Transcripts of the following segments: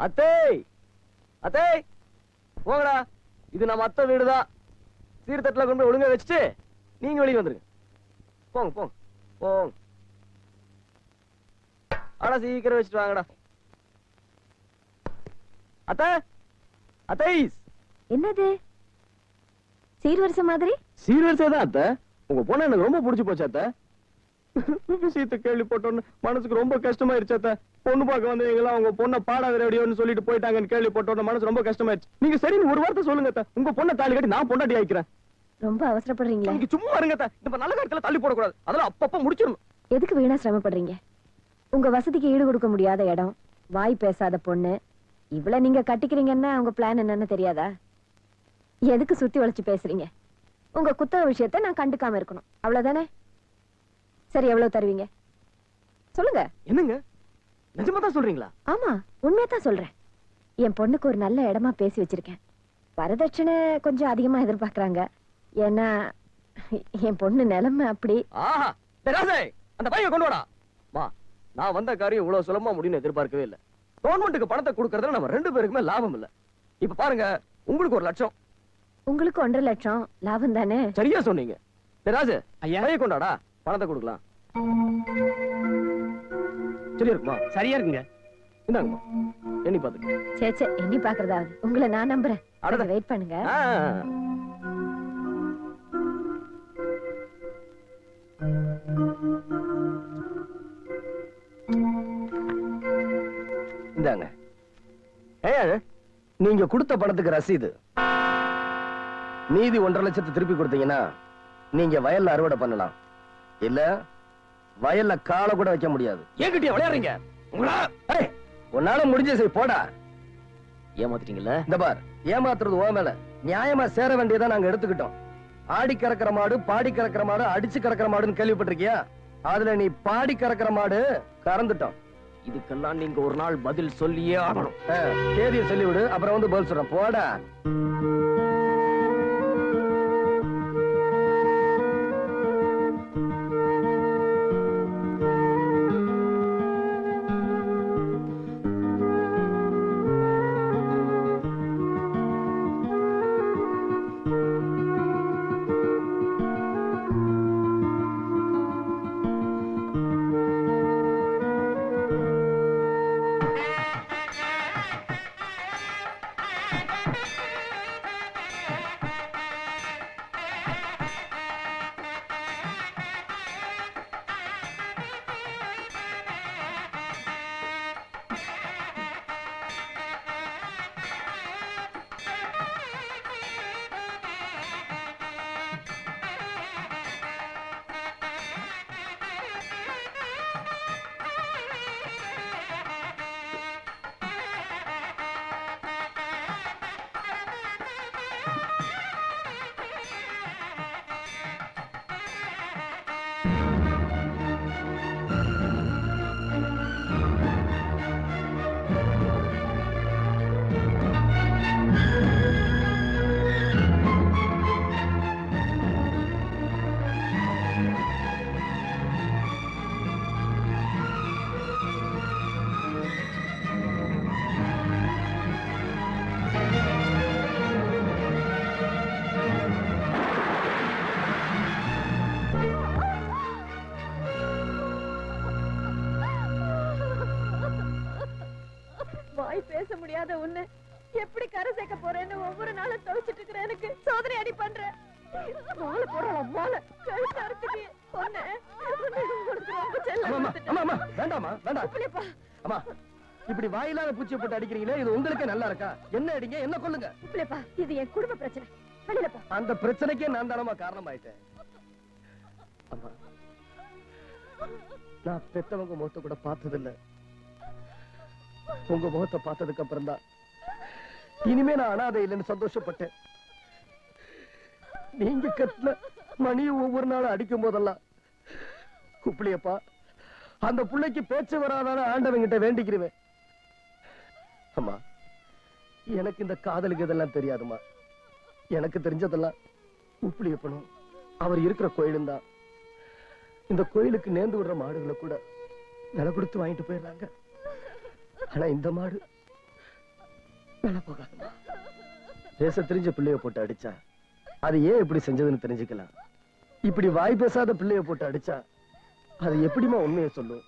அத்தே அத்தே போங்கடா இது நம்ம அத்தை வீடுதான் சீர்தட்டுல கொண்டு போய் ஒழுங்கா வச்சுட்டு நீங்க வெளியே வந்துருங்க போங்க போங்க போங்க ஆனா சீக்கிரம் வச்சுட்டு வாங்கடா அத்தை அத்தைஸ் என்னது சீர்வரிசை மாதிரி சீரியஸே தான் அத்தை உங்க பொண்ணு எனக்கு ரொம்ப பிடிச்சு போச்சு அத்தை விஷயத்தை கேள்விப்பட்டோன்னு மனசுக்கு ரொம்ப கஷ்டமாயிருச்சு அத்தை பொண்ணு பார்க்க வந்தவங்க உங்க பொண்ணை பாடாத ரேடியோன்னு சொல்லிட்டு போயிட்டாங்கன்னு கேள்விப்பட்டோன்னு மனசு ரொம்ப கஷ்டமாயிருச்சு நீங்க சரின்னு ஒரு வார்த்தை சொல்லுங்க அத்தை உங்க பொண்ணை தாலி கட்டி நான் பொண்டாட்டி ஆயிக்கிறேன் ரொம்ப அவசரப்படுறீங்களே நீங்க சும்மா இருங்க அத்தை இந்த நல்ல காலத்துல தள்ளி போடக்கூடாது அதெல்லாம் அப்பப்ப முடிச்சிடணும் எதுக்கு வீணா சிரமப்படுறீங்க உங்க வசதிக்கு ஈடு கொடுக்க முடியாத இடம் வாய் பேசாத பொண்ணு இவ்வளவு நீங்க கட்டிக்கிறீங்கன்னா உங்க பிளான் என்னன்னு தெரியாதா எதுக்கு சுத்தி வளைச்சு பேசுறீங்க உங்க குத்தக விஷயத்த நான் கண்டுக்காம இருக்கணும் அவ்வளவுதானே சரி எவ்வளவு தருவீங்க சொல்லுங்க என்னங்க நிஜமா தான் சொல்றீங்களா ஆமா உண்மையத்தான் சொல்றேன் என் பொண்ணுக்கு ஒரு நல்ல இடமா பேசி வச்சிருக்கேன் வரதட்சணை கொஞ்சம் அதிகமா எதிர்பார்க்கறாங்க ஏன்னா என் பொண்ணு நிலைமை அப்படி ஆஹா டேய் ராசே அந்த பையன் கொண்டு வாடா வா நான் வந்த காரியம் இவ்வளவு சுலபமா முடியும்னு எதிர்பார்க்கவே இல்ல கவர்மெண்ட்டுக்கு பணத்தை கொடுக்கறதுல நம்ம ரெண்டு பேருக்குமே லாபம் இல்ல இப்ப பாருங்க உங்களுக்கு ஒரு லட்சம் உங்களுக்கு ஒன்றரை லட்சம் லாபம் தானே சரியா சொன்னீங்க டேய் ராஜு ஐயா. பையன் கொண்டாடா பணத்தை கொடுக்கலாம் சரியா இருக்குமா சரியா இருக்குங்க இந்தாங்கம்மா எண்ணி பாத்துக்க சே சே எண்ணி பாக்குறதாவது உங்களை நான் நம்புறேன் அடடா. வெயிட் பண்ணுங்க ஆ. இந்தாங்க ஏன் நீங்க கொடுத்த பணத்துக்கு ரசீது மீதி ஒன்றரை லட்சத்தை திருப்பி கொடுத்தீங்கன்னா நீங்க வயல்ல அறுவடை பண்ணலாம் இல்ல வயல்ல காலை கூட வைக்க முடியாது என்கிட்டயே விளையாடுறீங்க உங்களா ஏய், உன்னால முடிஞ்ச செய் போடா ஏமாத்திட்டீங்கல்ல இந்த பார் ஏமாத்துறது ஓ மேல நியாயமா சேர வேண்டியதை நாங்க எடுத்துக்கிட்டோம் ஆடி கறக்கிற மாடு பாடி கறக்கிற மாடு அடிச்சு கறக்கிற மாடுன்னு கேள்விப்பட்டிருக்கியா அதுல நீ பாடி கறக்கிற மாடு கறந்துட்டோம் இதுக்கெல்லாம் நீங்க ஒரு நாள் பதில் சொல்லியே ஆகணும் ஆ, தேதியை சொல்லிவிடு அப்புறம் வந்து பதில் சொல்றேன் போடா வாய் பேச முடியாத உன்னை எப்படி கரை சேர்க்க போறேன்னு ஒவ்வொரு நாளும் தவிச்சிட்டு இருக்கிற எனக்கு சோதனை அடி பண்ற மாலை போடலாம் மாலை கழுத்து அறுத்துட்டு பொண்ணு உனக்கு ரொம்ப செல்லம் அம்மா, கொடுத்துட்டேன். அம்மா, அம்மா, வேண்டாம்மா, வேண்டாம். உப்பிலியப்பா, அம்மா, இப்படி வாயில்லாத பூச்சியை போட்டு அடிக்கிறீங்களே இது உங்களுக்கே நல்லா இருக்கா என்ன அடிங்க என்ன கொல்லுங்க உப்பிலியப்பா, இது என் குடும்ப பிரச்சனை வெளியில போ அந்த பிரச்சனைக்கே நான் தானமா காரணமாயிட்டேன் அம்மா நான் பெத்தவங்க முகத்தை கூட பார்த்ததில்ல உங்க முகத்தை பார்த்ததுக்கு அப்புறம் தான் இனிமே நான் அனாதை இல்லைன்னு சந்தோஷப்பட்டேன் நீங்க கட்டின மணி ஒவ்வொரு நாளும் அடிக்கும் போதெல்லாம் குப்பிளியப்பா அந்த புள்ளைக்கு பேச்சு வராதான ஆண்டவங்கிட்ட வேண்டிக்கிறேன் அம்மா எனக்கு இந்த காதலுக்கு இதெல்லாம் தெரியாதுமா எனக்கு தெரிஞ்சதெல்லாம் உப்புளியப்பனும் அவர் இருக்கிற கோயிலும் தான் இந்த கோயிலுக்கு நேர்ந்து விடுற மாடுகளை கூட விலை கொடுத்து வாங்கிட்டு போயிடுறாங்க ஆனா இந்த மாடு மேல போகாதம்மா பேச தெரிஞ்ச பிள்ளைய போட்டு அடிச்சா அது ஏன் இப்படி செஞ்சதுன்னு தெரிஞ்சுக்கலாம் இப்படி வாய் பேசாத பிள்ளைய போட்டு அடிச்சா அது எப்படிம்மா உண்மையை சொல்லும்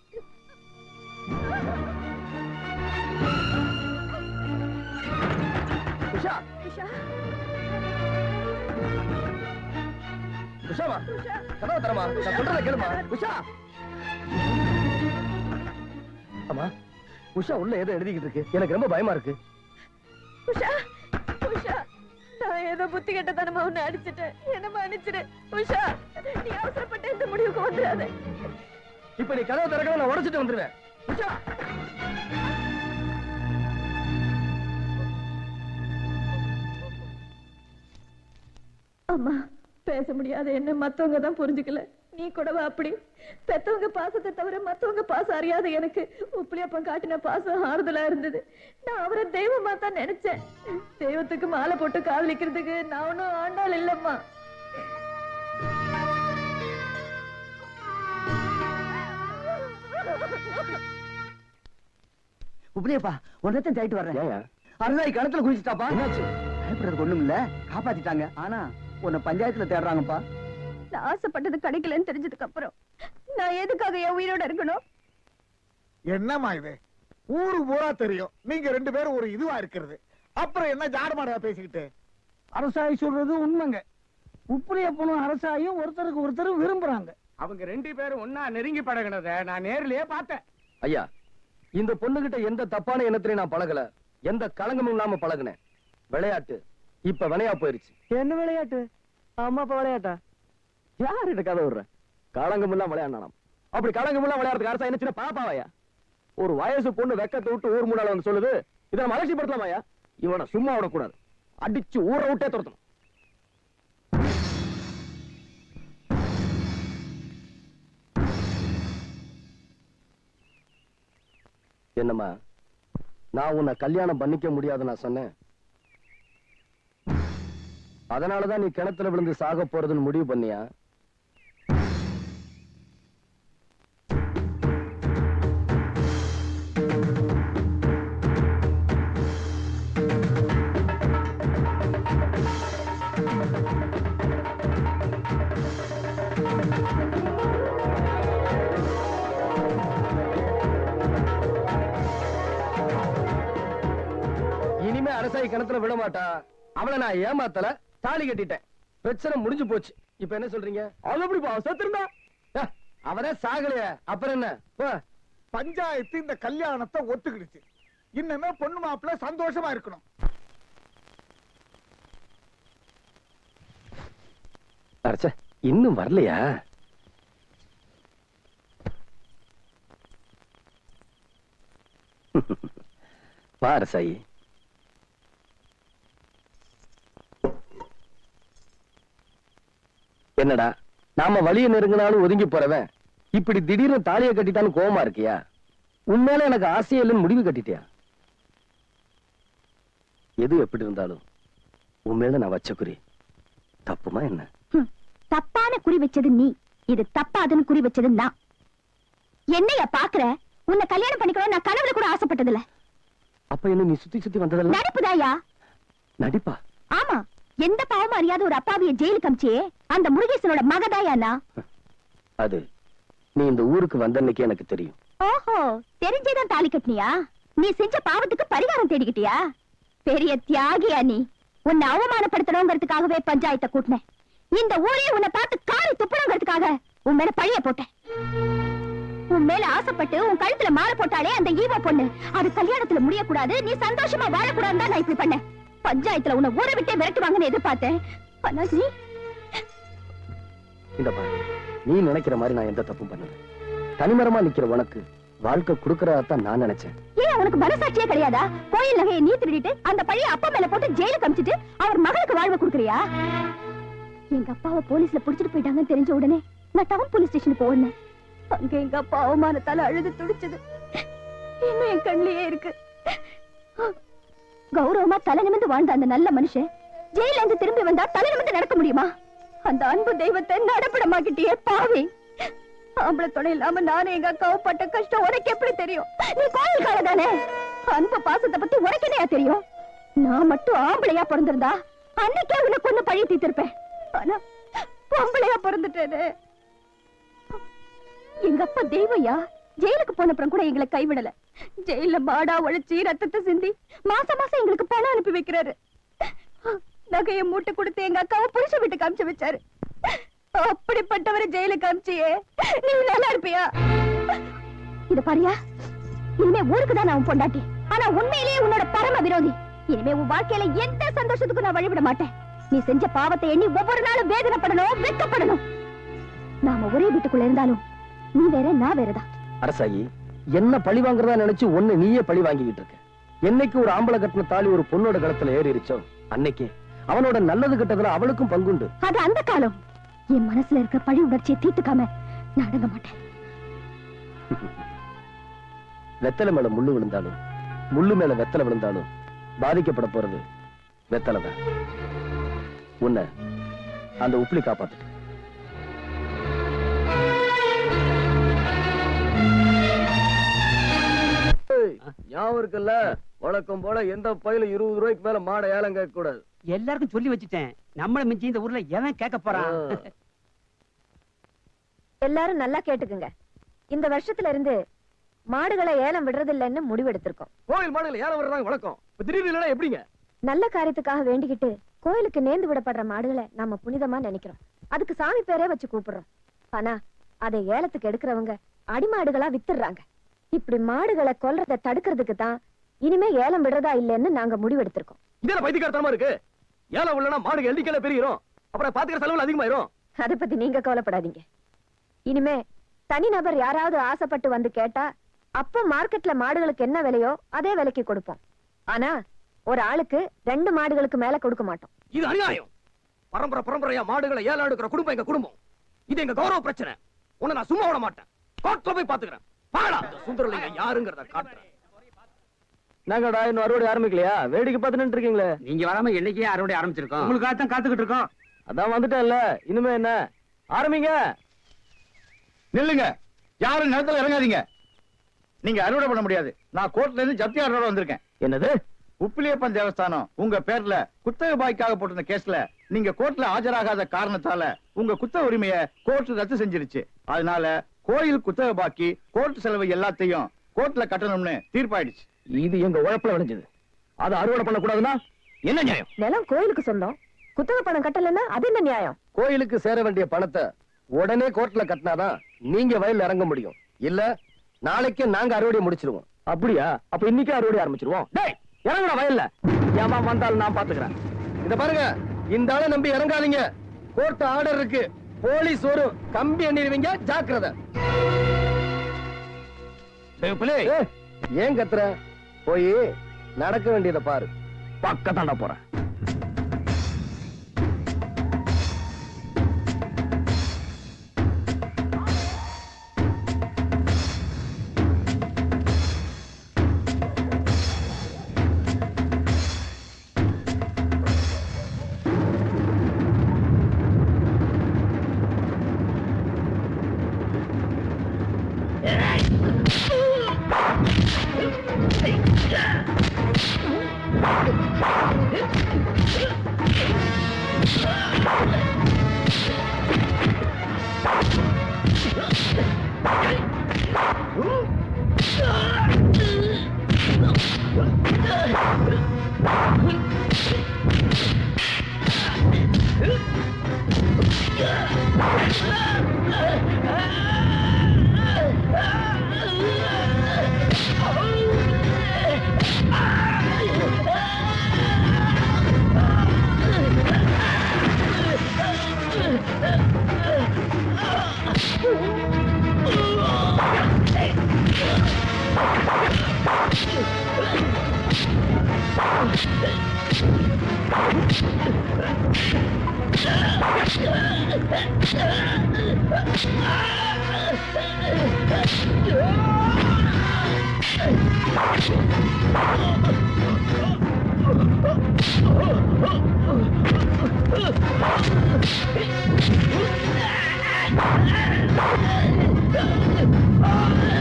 உஷா உஷாமா கதவை தரமா நான் சொல்றத கேளுமா உஷா அம்மா உஷா உள்ள ஏதோ எழுதிக்கிட்டு இருக்கு எனக்கு ரொம்ப பயமா இருக்கு உஷா உஷா நான் ஏதோ புத்தி கெட்டத்தனமா உன்னை அடிச்சிட்டேன் என்ன மன்னிச்சிடு உஷா நீ அவசரப்பட்டு இந்த முடிவுக்கு வந்துடாத இப்ப நீ கதவை திறக்கணும் நான் உடைச்சிட்டு வந்துருவேன் உஷா அம்மா பேச முடியாத என்ன மத்தவங்க தான் புரிஞ்சுக்கல நீ கூடவா அப்படி பெத்தவங்க பாசத்தை தவிர மத்தவங்க பாசம் அறியாத எனக்கு உப்புளியப்பன் காட்டின பாசம் ஆறுதலா இருந்தது நான் அவரை தெய்வமா தான் நினைச்சேன் தெய்வத்துக்கு மாலை போட்டு காதலிக்கிறதுக்கு நான் ஒன்னும் ஆண்டாள் இல்லம்மா உப்ளியப்பா ஒன்னத்தையும் தேடிட்டு வர்றேன் ஏயா அருணாய் கணத்துல குதிச்சுட்டாப்பா என்னாச்சு பயப்படுறதுக்கு ஒண்ணும் இல்ல காப்பாத்திட்டாங்க ஆனா உன்னை பஞ்சாயத்துல தேடுறாங்கப்பா நான் ஆசைப்பட்டது கிடைக்கலன்னு தெரிஞ்சதுக்கு அப்புறம் நான் எதுக்காக என் உயிரோட இருக்கணும் என்னம்மா இது ஊரு பூரா தெரியும் நீங்க ரெண்டு பேரும் ஒரு இதுவா இருக்கிறது அப்புறம் என்ன ஜாடமாடா பேசிக்கிட்டு அரசாய் சொல்றது உண்மைங்க உப்புளியப்பனும் அரசாயும் ஒருத்தருக்கு ஒருத்தர் விரும்புறாங்க அவங்க ரெண்டு பேரும் ஒன்னா நெருங்கி பழகினத நான் நேர்லயே பார்த்தேன் ஐயா இந்த பொண்ணுகிட்ட எந்த தப்பான எண்ணத்திலையும் நான் பழகல எந்த களங்கமும் இல்லாம பழகுனேன் விளையாட்டு இப்ப வினையா போயிருச்சு என்ன விளையாட்டு அம்மா அப்பா விளையாட்டா யார்கிட்ட கதை விடுற களங்கம் எல்லாம் விளையாடலாம் அப்படி களங்கம் எல்லாம் விளையாடுறதுக்கு அரசா என்ன சின்ன பாப்பாவையா ஒரு வயசு பொண்ணு வெக்கத்தை விட்டு ஊர் முன்னால வந்து சொல்லுது இதை நம்ம அலட்சியப்படுத்தலாமாயா இவனை சும்மா விடக்கூடாது அடிச்சு ஊரை விட்டே துரத்தணும் என்னம்மா நான் உன்னை கல்யாணம் பண்ணிக்க முடியாது நான் சொன்னேன் அதனாலதான் நீ கிணத்துல விழுந்து சாக போறதுன்னு முடிவு பண்ணியா இனிமே அரசாய் கிணத்துல விட மாட்டா அவளை நான் ஏமாத்தல தாலி கட்டிட்டேன் பிரச்சனை முடிஞ்சு போச்சு இப்ப என்ன சொல்றீங்க அது எப்படிப்பா செத்துருந்தா அஹ், அவதான் சாகலையே அப்புறம் என்ன போ. பஞ்சாயத்து இந்த கல்யாணத்தை ஒத்துக்கிடுச்சு இன்னமே பொண்ணு மாப்பிள்ள சந்தோஷமா இருக்கணும் அரச இன்னும் வரலையா பாரு சாயி என்னடா நாம வழிய நெருங்கினாலும் ஒதுங்கி போறவன் இப்படி திடீர்னு தாலியை கட்டிட்டான்னு கோவமா இருக்கியா உண்மையில எனக்கு ஆசையே இல்லைன்னு முடிவு கட்டிட்டியா எது எப்படி இருந்தாலும் உண்மையில நான் வச்ச குறி தப்புமா என்ன ஹம், தப்பான குறி வச்சது நீ இது தப்பாதுன்னு குறி வச்சது நான் என்னைய பாக்குற உன்னை கல்யாணம் பண்ணிக்கணும் நான் கனவுல கூட ஆசைப்பட்டதில்ல அப்ப என்ன நீ சுத்தி சுத்தி வந்ததெல்லாம் நடிப்புதாயா நடிப்பா ஆமா எந்த பாவமும் அறியாத ஒரு அப்பாவிய ஜெயிலுக்கு அமிச்சியே அந்த முருகேசனோட மகதாயா நான் அது நீ இந்த ஊருக்கு வந்த அன்னைக்கு எனக்கு தெரியும் ஓஹோ தெரிஞ்சேதான் தாலி கட்டினியா நீ செஞ்ச பாவத்துக்கு பரிகாரம் தேடிக்கிட்டியா பெரிய தியாகியா நீ உன்னை அவமானப்படுத்தணுங்கிறதுக்காகவே பஞ்சாயத்தை கூட்டினேன் இந்த ஊரே உன்னை பார்த்து காரி துப்பணுங்கிறதுக்காக உன் மேல பழிய போட்டேன் உன் மேல ஆசைப்பட்டு உன் கழுத்துல மாலை போட்டாலே அந்த ஈவ பொண்ணு அது கல்யாணத்துல முடியக்கூடாது நீ சந்தோஷமா வாழக்கூடாதுன்னு தான் நான் இப்படி பண்ணேன் பஞ்சாயத்துல உன்னை ஊரை விட்டே விரட்டுவாங்கன்னு எதிர்பார்த்தேன் ஆனா நீ இந்த பாரு நீ நினைக்கிற மாதிரி நான் எந்த தப்பும் பண்ணல தனிமரமா நிக்கிற உனக்கு வாழ்க்கை கொடுக்கறதான் நான் நினைச்சேன் ஏன் உனக்கு மனசாட்சியே கிடையாதா கோயில் நகையை நீ திருடிட்டு அந்த பழைய அப்பா மேல போட்டு ஜெயிலுக்கு அமிச்சிட்டு அவர் மகளுக்கு வாழ்வு கொடுக்குறியா எங்க அப்பாவை போலீஸ்ல புடிச்சிட்டு போயிட்டாங்கன்னு தெரிஞ்ச உடனே நான் டவுன் போலீஸ் ஸ்டேஷனுக்கு ஓடினேன் அங்க எங்க அப்பா அவமானத்தால அழுது துடிச்சது இன்னும் என் கண்ணிலேயே இருக்கு கௌரவமா தலை நிமிந்து வாழ்ந்த அந்த நல்ல மனுஷன் ஜெயில இருந்து திரும்பி வந்தா தலை நிமிந்து நடக்க முடியுமா அந்த அன்பு தெய்வத்தை நடப்படமாக்கிட்டியே பாவி ஆம்பளை துணை இல்லாம நானும் எங்க அக்காவும் பட்ட கஷ்டம் உனக்கு எப்படி தெரியும் நீ கோயில் தானே அன்பு பாசத்தை பத்தி உனக்கு என்னையா தெரியும் நான் மட்டும் ஆம்பளையா பிறந்திருந்தா அன்னைக்கே உன்னை கொண்டு பழி தீர்த்திருப்பேன் ஆனா பொம்பளையா பிறந்துட்டேனே எங்க அப்பா தெய்வயா ஜெயிலுக்கு போன அப்புறம் கூட எங்களை கைவிடல ஜெயில மாடா உழைச்சி ரத்தத்தை சிந்தி மாசம் மாசம் எங்களுக்கு பணம் அனுப்பி வைக்கிறாரு நகைய மூட்டை கொடுத்து எங்க அக்காவை புருஷ வீட்டுக்கு அனுப்பிச்சு வச்சாரு அப்படிப்பட்டவரை ஜெயிலுக்கு அனுப்பிச்சியே நீ நல்லா இருப்பியா இத பாரியா இனிமே ஊருக்கு தான் நான் உன் பொண்டாட்டி ஆனா உண்மையிலேயே உன்னோட பரம விரோதி இனிமே உன் வாழ்க்கையில எந்த சந்தோஷத்துக்கும் நான் வழிவிட மாட்டேன் நீ செஞ்ச பாவத்தை எண்ணி ஒவ்வொரு நாளும் வேதனைப்படணும் வெட்கப்படணும் நாம ஒரே வீட்டுக்குள்ள இருந்தாலும் நீ வேற நான் வேறதான் அரசாயி என்ன பழி வாங்குறதா நினைச்சு ஒண்ணு நீயே பழி வாங்கிக்கிட்டு இருக்க என்னைக்கு ஒரு ஆம்பளை கட்டின தாலி ஒரு பொண்ணோட கழுத்துல ஏறிடுச்சோ அன்னைக்கே அவனோட நல்லது கெட்டதுல அவளுக்கும் பங்குண்டு அது அந்த காலம் என் மனசுல இருக்க பழி உணர்ச்சியை தீர்த்துக்காம நான் அடங்க மாட்டேன் வெத்தலை மேல முள்ளு விழுந்தாலும் முள்ளு மேல வெத்தலை விழுந்தாலும் பாதிக்கப்பட போறது வெத்தலை தான் உன்னை அந்த உப்புளி காப்பாத்துட்டு ஞாபகம் இருக்குல்ல வழக்கம் போல எந்த பயில இருபது ரூபாய்க்கு மேல மாடை ஏலம் கேட்க கூடாது எல்லாருக்கும் சொல்லி வச்சுட்டேன் நம்மள மிஞ்சி இந்த ஊர்ல எவன் கேட்க போறான் எல்லாரும் நல்லா கேட்டுக்குங்க இந்த வருஷத்துல இருந்து மாடுகளை ஏலம் விடுறதில்லைன்னு முடிவெடுத்திருக்கோம் கோயில் மாடுகள் ஏலம் விடுறாங்க வழக்கம் இப்ப திடீர்னு இல்லைன்னா எப்படிங்க நல்ல காரியத்துக்காக வேண்டிக்கிட்டு கோயிலுக்கு நேர்ந்து விடப்படுற மாடுகளை நாம புனிதமா நினைக்கிறோம் அதுக்கு சாமி பேரே வச்சு கூப்பிடுறோம் ஆனா அதை ஏலத்துக்கு எடுக்கிறவங்க அடிமாடுகளா வித்துடுறாங்க இப்படி மாடுகளை கொல்றதை தடுக்கிறதுக்கு தான் இனிமே ஏலம் விடுறதா இல்லைன்னு நாங்க முடிவெடுத்திருக்கோம் இதே பைத்தியக்காரத்தனமா இருக்கு ஏலம் இல்லைன்னா மாடுகள் எண்ணிக்கையில பெருகிறோம் அப்புறம் பாத்துக்கிற செலவுல அதிகமாயிரும் அதை பத்தி நீங்க கவலைப்படாதீங்க இனிமே தனிநபர் யாராவது ஆசைப்பட்டு வந்து கேட்டா அப்ப மார்க்கெட்ல மாடுகளுக்கு என்ன விலையோ அதே விலைக்கு கொடுப்போம் ஆனா ஒரு ஆளுக்கு ரெண்டு மாடுகளுக்கு மேல கொடுக்க மாட்டோம் இது அநியாயம் பரம்பரை பரம்பரையா மாடுகளை ஏலம் எடுக்கிற குடும்பம் எங்க குடும்பம் இது எங்க கௌரவ பிரச்சனை உன்னை நான் சும்மா விட மாட்டேன் கோர்ட்ல போய் பாத்துக்கிறேன் பாடா இந்த சுந்தரலிங்க யாருங்கிறத காட்டுறேன் நாங்கடா இன்னும் அறுவடை ஆரம்பிக்கலையா வேடிக்கை பார்த்து நின்று இருக்கீங்களே நீங்க வராம என்னைக்கே அறுவடை ஆரம்பிச்சிருக்கோம் உங்களுக்காக தான் காத்துக்கிட்டு இருக்கோம் அதான் வந்துட்டேன்ல இனிமே என்ன ஆரம்பிங்க நில்லுங்க யாரும் நிலத்துல இறங்காதீங்க நீங்க அறுவடை பண்ண முடியாது நான் கோர்ட்ல இருந்து ஜப்தி ஆர்டரோட வந்திருக்கேன் என்னது உப்பிலியப்பன் தேவஸ்தானம் உங்க பேர்ல குத்தகை பாய்க்காக போட்டிருந்த கேஸ்ல நீங்க கோர்ட்ல ஆஜராகாத காரணத்தால உங்க குத்தக உரிமையை கோர்ட் ரத்து செஞ்சிருச்சு அதனால கோயில் குத்தகை பாக்கி கோர்ட் செலவு எல்லாத்தையும் கோர்ட்ல கட்டணும்னு தீர்ப்பாயிடுச்சு இது எங்க உழைப்புல விளைஞ்சது அதை அறுவடை பண்ண கூடாதுன்னா என்ன நியாயம் நிலம் கோயிலுக்கு சொந்தம் குத்தகை பணம் கட்டலைன்னா அது என்ன நியாயம் கோயிலுக்கு சேர வேண்டிய பணத்தை உடனே கோர்ட்ல கட்டினாதான் நீங்க வயல்ல இறங்க முடியும் இல்ல நாளைக்கே நாங்க அறுவடை முடிச்சிருவோம் அப்படியா அப்ப இன்னைக்கே அறுவடை ஆரம்பிச்சிருவோம் டேய் இறங்குடா வயல்ல ஏன் வந்தாலும் நான் பாத்துக்கிறேன் இத பாருங்க இந்த ஆளை நம்பி இறங்காதீங்க கோர்ட் ஆர்டர் இருக்கு போலீஸ் வரும் கம்பி எண்ணிடுவீங்க ஜாக்கிரதை ஏய், ஏன் கத்துற போய் நடக்க வேண்டியதை பாரு பக்கத்தாண்ட போறேன்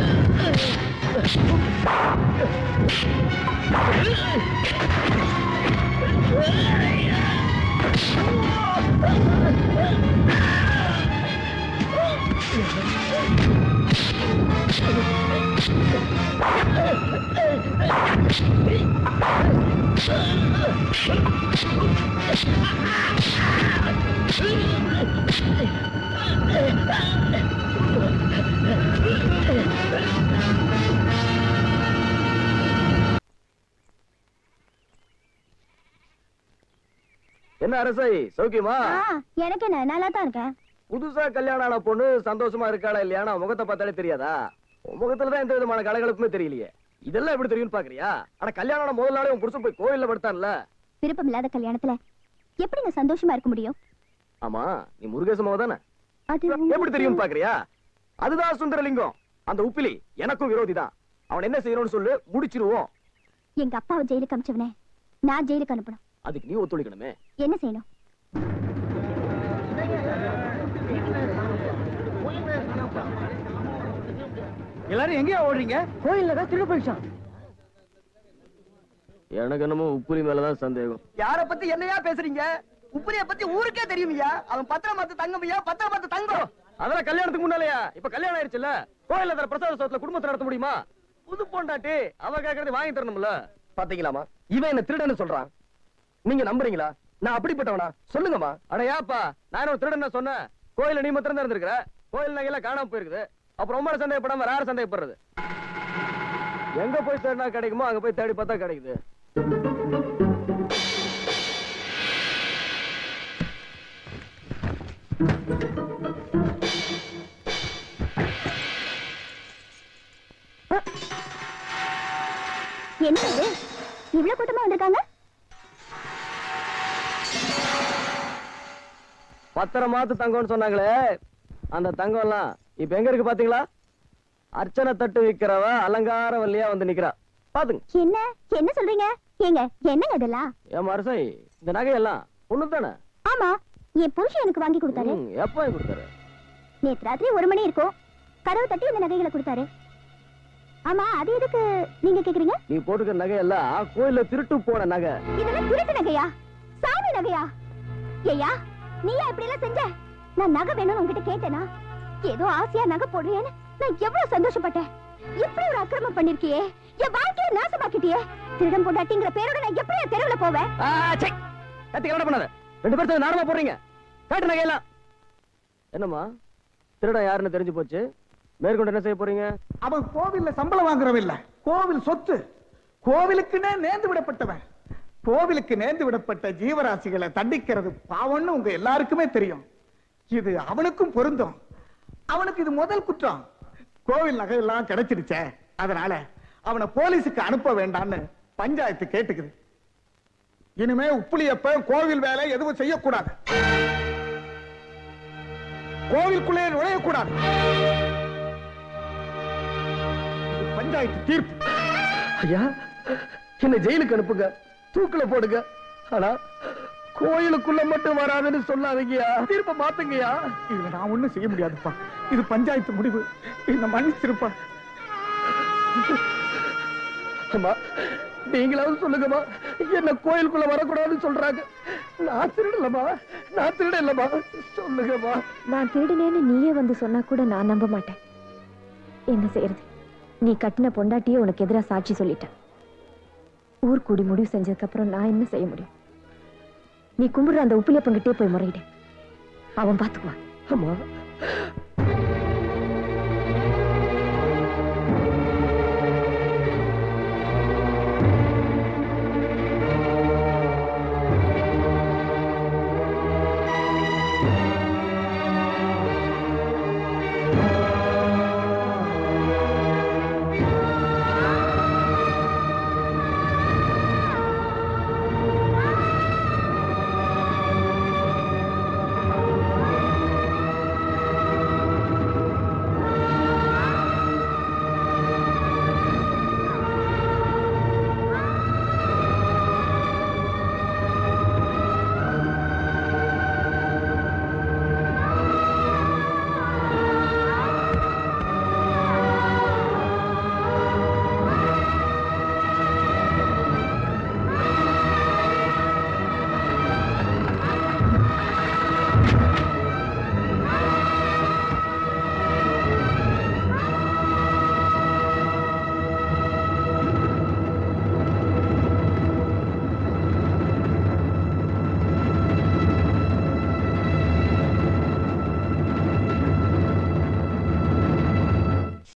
ஏய் என்ன அரசை சௌக்கியமா ஆ, எனக்கு என்ன நல்லா தான் இருக்கேன் புதுசா கல்யாணம் ஆன பொண்ணு சந்தோஷமா இருக்காளா இல்லையா நான் முகத்தை பார்த்தாலே தெரியாதா உன் முகத்துல தான் எந்த விதமான கலகலப்புமே தெரியலையே இதெல்லாம் எப்படி தெரியும்னு பாக்குறியா ஆனா கல்யாணம் ஆன முதல் நாளே உன் புருஷன் போய் கோயில்ல படுத்தான்ல விருப்பம் இல்லாத கல்யாணத்துல எப்படிங்க சந்தோஷமா இருக்க முடியும் ஆமா நீ முருகேசமாவ தானே அது எப்படி தெரியும்னு பாக்குறியா அதுதான் சுந்தரலிங்கம் அந்த உப்பிலி எனக்கும் விரோதி தான் அவன் என்ன செய்யணும்னு சொல்லு முடிச்சிருவோம் எங்க அப்பாவை ஜெயிலுக்கு அனுப்பிச்சவனே நான் ஜெயிலுக்கு அனுப்பணும் அதுக்கு நீ ஒத்துழைக்கணுமே என்ன செய்யணும் எல்லாரும் எங்கேயா ஓடுறீங்க கோயில்ல தான் திருட போயிடுச்சான் எனக்கு என்னமோ உப்புலி மேலதான் சந்தேகம் யார பத்தி என்னையா பேசுறீங்க உப்புரிய பத்தி ஊருக்கே தெரியுமையா அவன் பத்திரம் பார்த்து தங்கமையா பத்திரம் பார்த்து தங்கம் அதெல்லாம் கல்யாணத்துக்கு முன்னாலயா இப்ப கல்யாணம் ஆயிடுச்சுல்ல கோயில்ல தர பிரசாத சோத்துல குடும்பத்தை நடத்த முடியுமா புது பொண்டாட்டி அவ கேக்குறது வாங்கி தரணும்ல பாத்தீங்களாமா இவன் என்ன திருடன்னு சொல்றான் நீங்க நம்புறீங்களா நான் அப்படிப்பட்டவனா சொல்லுங்கம்மா அட ஏப்பா நான் ஒரு திருடன் சொன்னேன் கோயில்ல நீ மாத்திரம் தான் இருந்திருக்கிற கோயில் நகையெல்லாம் காணாம போயிருக்குது அப்புறம் உங்களை சந்தேகப்படாம வேற யார் சந்தேகப்படுறது எங்க போய் தேடினா கிடைக்குமோ அங்க போய் தேடி பார்த்தா கிடைக்குது என்ன இது இவ்வளவு கூட்டமா வந்திருக்காங்க பத்திரம் மாத்து தங்கம்னு சொன்னாங்களே அந்த தங்கம் எல்லாம் இப்ப எங்க இருக்கு பாத்தீங்களா அர்ச்சனை தட்டு விக்கிறவ அலங்கார வள்ளியா வந்து நிக்கிறா பாத்துங்க என்ன என்ன சொல்றீங்க ஏங்க என்னங்க இதெல்லாம் ஏன் மரசை இந்த நகையெல்லாம் ஒண்ணு தானே ஆமா என் புருஷன் எனக்கு வாங்கி கொடுத்தாரு ம், எப்ப வாங்கி கொடுத்தாரு நேத்து ராத்திரி ஒரு மணி இருக்கும் கதவு தட்டி இந்த நகைகளை கொடுத்தாரு ஆமா அது எதுக்கு நீங்க கேக்குறீங்க நீ போட்டுக்கிற நகையெல்லாம் கோயில்ல திருட்டு போன நகை இதெல்லாம் திருட்டு நகையா சாமி நகையா ஏயா நீயா இப்படி எல்லாம் செஞ்ச நான் நகை வேணும்னு உன்கிட்ட கேட்டேனா ஏதோ ஆசையா நகை போடுறியேன்னு நான் எவ்வளவு சந்தோஷப்பட்டேன் இப்படி ஒரு அக்கிரமம் பண்ணிருக்கியே என் வாழ்க்கையை நாசமாக்கிட்டியே திருடம் பொண்டாட்டிங்கிற பேரோட நான் எப்படி தெருவுல போவேன் ஆ, சை. கத்தி கவலை பண்ணாத ரெண்டு பேரும் சேர்ந்து நாடகமா போடுறீங்க காட்டு நகையெல்லாம் என்னம்மா திருடன் யாருன்னு தெரிஞ்சு போச்சு மேற்கொண்டு என்ன செய்ய போறீங்க அவன் கோவில்ல சம்பளம் வாங்குறவன் இல்ல கோவில் சொத்து கோவிலுக்குன்னே நேர்ந்து விடப்பட்டவன் கோவிலுக்கு நேர்ந்து விடப்பட்ட ஜீவராசிகளை தண்டிக்கிறது பாவம்னு உங்க எல்லாருக்குமே தெரியும் இது அவனுக்கும் பொருந்தும் அவனுக்கு இது முதல் குற்றம் கோவில் நகையெல்லாம் கிடைச்சிடுச்சே அதனால அவனை போலீஸுக்கு அனுப்ப வேண்டாம்னு பஞ்சாயத்து கேட்டுக்குது இனிமே உப்புளியப்ப கோவில் வேலை எதுவும் செய்யக்கூடாது கோவிலுக்குள்ளே நுழையக்கூடாது இது பஞ்சாயத்து தீர்ப்பு ஐயா என்ன ஜெயிலுக்கு அனுப்புங்க தூக்குல போடுங்க ஆனா கோயிலுக்குள்ள மட்டும் வராதுன்னு சொல்லாதீங்கயா தீர்ப்ப மாத்துங்கயா இதுல நான் ஒண்ணும் செய்ய முடியாதுப்பா இது பஞ்சாயத்து முடிவு என்ன மன்னிச்சிருப்பா அம்மா நீங்களாவது சொல்லுங்கம்மா என்ன கோயிலுக்குள்ள வரக்கூடாதுன்னு சொல்றாங்க நான் திருடலம்மா நான் திருடலம்மா சொல்லுங்கம்மா நான் திருடினேன்னு நீயே வந்து சொன்னா கூட நான் நம்ப மாட்டேன் என்ன செய்யறது நீ கட்டின பொண்டாட்டியே உனக்கு எதிரா சாட்சி சொல்லிட்ட ஊர் கூடி முடிவு செஞ்சதுக்கு அப்புறம் நான் என்ன செய்ய முடியும் நீ கும்பிடுற அந்த உப்பிலியப்பங்கிட்டே போய் முறையிடு அவன் பாத்துக்குவான் அம்மா